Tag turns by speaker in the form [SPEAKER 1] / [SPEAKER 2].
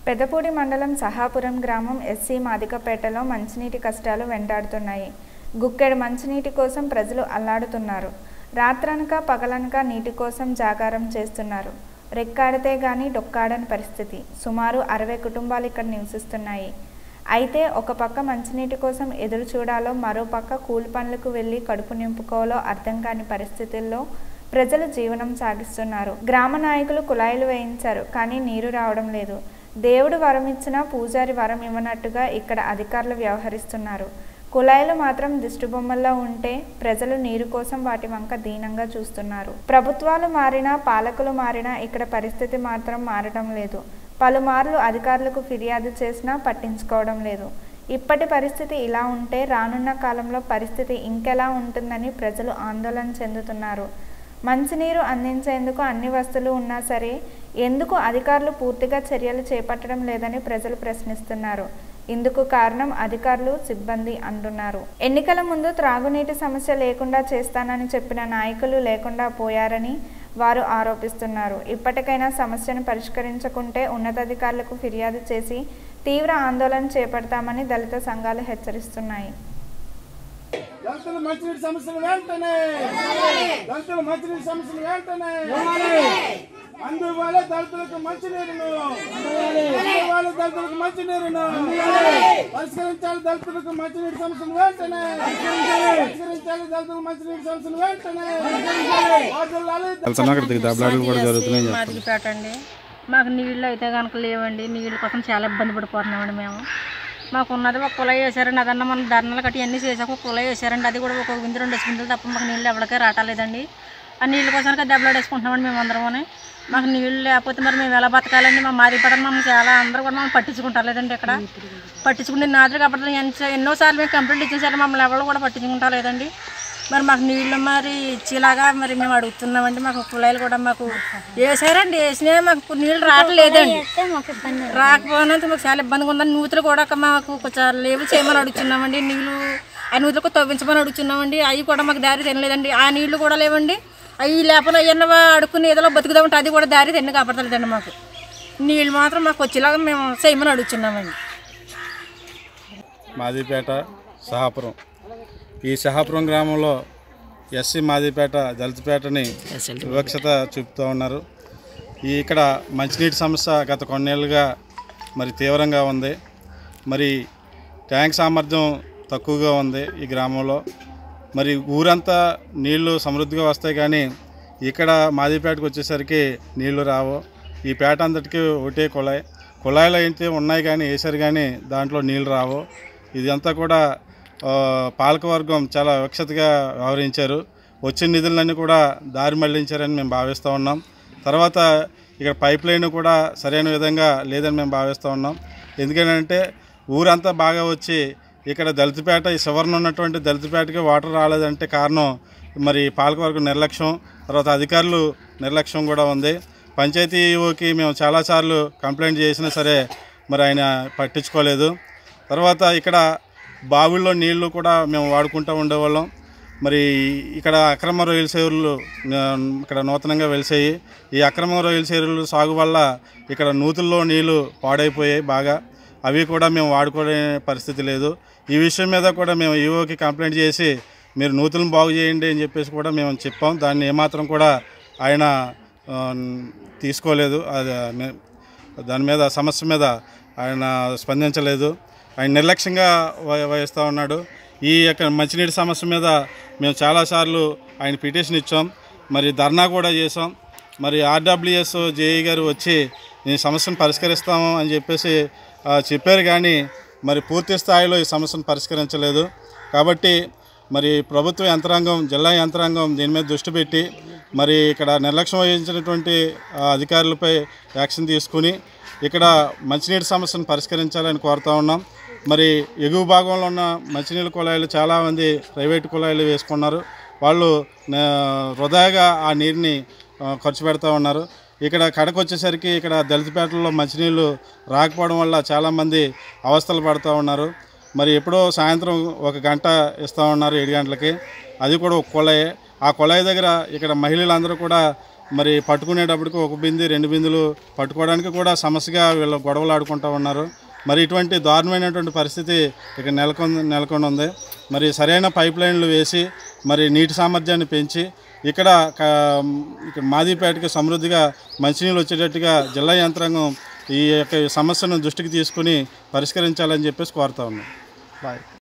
[SPEAKER 1] పెద్దపూడి మండలం సహాపురం గ్రామం ఎస్సీ మాదికపేటలో మంచినీటి కష్టాలు వెంటాడుతున్నాయి గుక్కెడు మంచినీటి కోసం ప్రజలు అల్లాడుతున్నారు రాత్రనక పగలనక నీటి కోసం జాగారం చేస్తున్నారు రెక్కాడితే గాని డొక్కాడని పరిస్థితి సుమారు అరవై కుటుంబాలు ఇక్కడ నివసిస్తున్నాయి అయితే ఒక పక్క మంచినీటి కోసం ఎదురు చూడాలో మరో పక్క కూలి పనులకు వెళ్ళి కడుపు నింపుకోవాలో అర్థం కాని పరిస్థితుల్లో ప్రజలు జీవనం సాగిస్తున్నారు గ్రామ నాయకులు కుళాయిలు వేయించారు కానీ నీరు రావడం లేదు దేవుడు వరం ఇచ్చినా పూజారి వరం ఇవ్వనట్టుగా ఇక్కడ అధికారులు వ్యవహరిస్తున్నారు కుళాయిలు మాత్రం దిష్టిబొమ్మల్లో ఉంటే ప్రజలు నీరు కోసం వాటి వంక దీనంగా చూస్తున్నారు ప్రభుత్వాలు మారినా పాలకులు మారినా ఇక్కడ పరిస్థితి మాత్రం మారడం లేదు పలుమార్లు అధికారులకు ఫిర్యాదు చేసినా పట్టించుకోవడం లేదు ఇప్పటి పరిస్థితి ఇలా ఉంటే రానున్న కాలంలో పరిస్థితి ఇంకెలా ఉంటుందని ప్రజలు ఆందోళన చెందుతున్నారు మంచినీరు అందించేందుకు అన్ని వస్తువులు ఉన్నా సరే ఎందుకు అధికారులు పూర్తిగా చర్యలు చేపట్టడం లేదని ప్రజలు ప్రశ్నిస్తున్నారు ఇందుకు కారణం అధికారులు సిబ్బంది అంటున్నారు ఎన్నికల ముందు త్రాగునీటి సమస్య లేకుండా చేస్తానని చెప్పిన నాయకులు లేకుండా పోయారని వారు ఆరోపిస్తున్నారు ఇప్పటికైనా సమస్యను పరిష్కరించకుంటే ఉన్నతాధికారులకు ఫిర్యాదు చేసి తీవ్ర ఆందోళన చేపడతామని దళిత సంఘాలు హెచ్చరిస్తున్నాయి
[SPEAKER 2] దళితుల మంచినీటి సమస్యలు వెంటనే దళితుల మంచినీటి సమస్యలు వెంటనే అందువల్ల దళితులకు మంచినీరును అందువల్ల దళితులకు మంచినీరును పరిష్కరించాలి దళితులకు మంచినీటి సమస్యలు వెంటనే పరిష్కరించాలి దళితులకు మంచినీటి సమస్యలు వెంటనే రాజులాలి
[SPEAKER 3] అక్కడ దెబ్బలాటలు కూడా జరుగుతున్నాయి
[SPEAKER 4] మాదిరిపేట అండి మాకు నీళ్ళు అయితే కనుక లేవండి నీళ్ళ కోసం చాలా ఇబ్బంది పడిపోతున్నామండి మేము మాకు ఉన్నది ఒక కుళాయి వేసారండి అదన్న మనం ధర్నాలు కట్టి అన్నీ చేసాక ఒక కుళాయి వేసారండి అది కూడా ఒక బిందు రెండు బిందులు తప్ప మాకు నీళ్ళు ఎవరికే రావట్లేదండి ఆ నీళ్ళ కోసానికి దెబ్బలాడేసుకుంటున్నామండి మేము అందరమని మాకు నీళ్ళు లేకపోతే మరి మేము ఎలా బతకాలండి మా మాదిరిపేట మమ్మల్ని చాలా అందరూ కూడా మమ్మల్ని పట్టించుకుంటారు లేదండి ఇక్కడ పట్టించుకునే నాదురు కాబట్టి ఎన్నో ఎన్నోసార్లు మేము కంప్లైంట్ ఇచ్చేసారు మమ్మల్ని ఎవరు కూడా పట్టించుకుంటా లేదండి మరి మాకు నీళ్ళు మరి ఇచ్చేలాగా మరి మేము అడుగుతున్నామండి మాకు కుళాయిలు కూడా మాకు వేసారండి వేసినా మాకు నీళ్ళు రావట్లేదండి రాకపోయినంత మాకు చాలా ఇబ్బందిగా ఉందని నూతులు కూడా మాకు కొంచెం లేవు చేయమని అడుగుతున్నామండి నీళ్ళు ఆ నూతులకు తవ్వించమని అడుగుతున్నామండి అవి కూడా మాకు దారి తినలేదండి ఆ నీళ్లు కూడా లేవండి అవి లేకపోతే ఏమన్నా అడుక్కుని ఏదో బతుకుదామంటే అది కూడా దారి తిన్న కాపాడలేదండి మాకు నీళ్ళు మాత్రం మాకు వచ్చేలాగా మేము చేయమని అడుగుతున్నామండి
[SPEAKER 3] మాదిపేట సహాపురం ఈ సహాపురం గ్రామంలో ఎస్సీ మాదిపేట దళితపేటని వివక్షత చూపుతూ ఉన్నారు ఈ ఇక్కడ మంచినీటి సమస్య గత కొన్నేళ్ళుగా మరి తీవ్రంగా ఉంది మరి ట్యాంక్ సామర్థ్యం తక్కువగా ఉంది ఈ గ్రామంలో మరి ఊరంతా నీళ్లు సమృద్ధిగా వస్తాయి కానీ ఇక్కడ మాదిపేటకు వచ్చేసరికి నీళ్లు రావు ఈ పేట అంతటికి ఒకటే కుళాయి కుళాయిలు అయితే ఉన్నాయి కానీ వేసారు కానీ దాంట్లో నీళ్లు రావు ఇదంతా కూడా ఆ, పాలకవర్గం చాలా వివక్షతగా వ్యవహరించారు వచ్చిన నిధులన్నీ కూడా దారి మళ్లించారని మేము భావిస్తూ ఉన్నాం తర్వాత ఇక్కడ పైప్ లైన్ కూడా సరైన విధంగా లేదని మేము భావిస్తూ ఉన్నాం ఎందుకంటే ఊరంతా బాగా వచ్చి ఇక్కడ దళితపేట ఈ చివరన ఉన్నటువంటి దళితపేటకి వాటర్ రాలేదంటే కారణం మరి పాలకవర్గం నిర్లక్ష్యం తర్వాత అధికారులు నిర్లక్ష్యం కూడా ఉంది పంచాయతీఓకి మేము చాలాసార్లు కంప్లైంట్ చేసినా సరే మరి ఆయన పట్టించుకోలేదు తర్వాత ఇక్కడ బావుల్లో నీళ్లు కూడా మేము వాడుకుంటూ ఉండేవాళ్ళం మరి ఇక్కడ అక్రమ రొయ్యల సేరులు ఆ, ఇక్కడ నూతనంగా వెలిసాయి ఈ అక్రమ రొయ్యల సేరులు సాగు వల్ల ఇక్కడ నూతుల్లో నీళ్లు పాడైపోయాయి బాగా అవి కూడా మేము వాడుకునే పరిస్థితి లేదు ఈ విషయం మీద కూడా మేము ఈఓకి కంప్లైంట్ చేసి మీరు నూతులను బాగు చేయండి అని చెప్పేసి కూడా మేము చెప్పాం దాన్ని ఏమాత్రం కూడా ఆయన ఆ, తీసుకోలేదు అది నే- దాని మీద సమస్య మీద ఆయన స్పందించలేదు ఆయన నిర్లక్ష్యంగా వ- వహిస్తూ ఉన్నాడు ఈ యొక్క మంచినీటి సమస్య మీద మేము చాలాసార్లు ఆయన పిటిషన్ ఇచ్చాం మరి ధర్నా కూడా చేసాం మరి ఆర్డబ్ల్యూఎస్ జేఈ గారు వచ్చి ఈ సమస్యను పరిష్కరిస్తాము అని చెప్పేసి ఆ, చెప్పారు కానీ మరి పూర్తి స్థాయిలో ఈ సమస్యను పరిష్కరించలేదు కాబట్టి మరి ప్రభుత్వ యంత్రాంగం జిల్లా యంత్రాంగం దీని మీద దృష్టి పెట్టి మరి ఇక్కడ నిర్లక్ష్యం వహించినటువంటి ఆ, అధికారులపై యాక్షన్ తీసుకుని ఇక్కడ మంచినీటి సమస్యను పరిష్కరించాలని కోరుతా ఉన్నాం మరి ఎగువ భాగంలో ఉన్న మంచినీళ్ళ కుళాయిలు చాలామంది ప్రైవేటు కుళాయిలు వేసుకున్నారు వాళ్ళు ఆ, వృధాగా ఆ నీరుని ఆ, ఖర్చు పెడతా ఉన్నారు ఇక్కడ కడకు వచ్చేసరికి ఇక్కడ దళితపేటలో మంచినీళ్ళు రాకపోవడం వల్ల చాలామంది అవస్థలు పడుతూ ఉన్నారు మరి ఎప్పుడో సాయంత్రం ఒక గంట ఇస్తూ ఉన్నారు ఏడు గంటలకి అది కూడా ఒక కుళాయే ఆ కుళాయి దగ్గర ఇక్కడ మహిళలందరూ కూడా మరి పట్టుకునేటప్పటికి ఒక బింది రెండు బిందులు పట్టుకోవడానికి కూడా సమస్యగా వీళ్ళు గొడవలు ఆడుకుంటూ ఉన్నారు మరి ఇటువంటి దారుణమైనటువంటి పరిస్థితి ఇక్కడ నెలకొంది నెలకొని ఉంది మరి సరైన పైప్ లైన్లు వేసి మరి నీటి సామర్థ్యాన్ని పెంచి ఇక్కడ క- ఇక్కడ మాదిపేటకి సమృద్ధిగా మంచినీళ్ళు వచ్చేటట్టుగా జిల్లా యంత్రాంగం ఈ యొక్క సమస్యను దృష్టికి తీసుకుని పరిష్కరించాలని చెప్పేసి కోరుతా ఉన్నాం బాయ్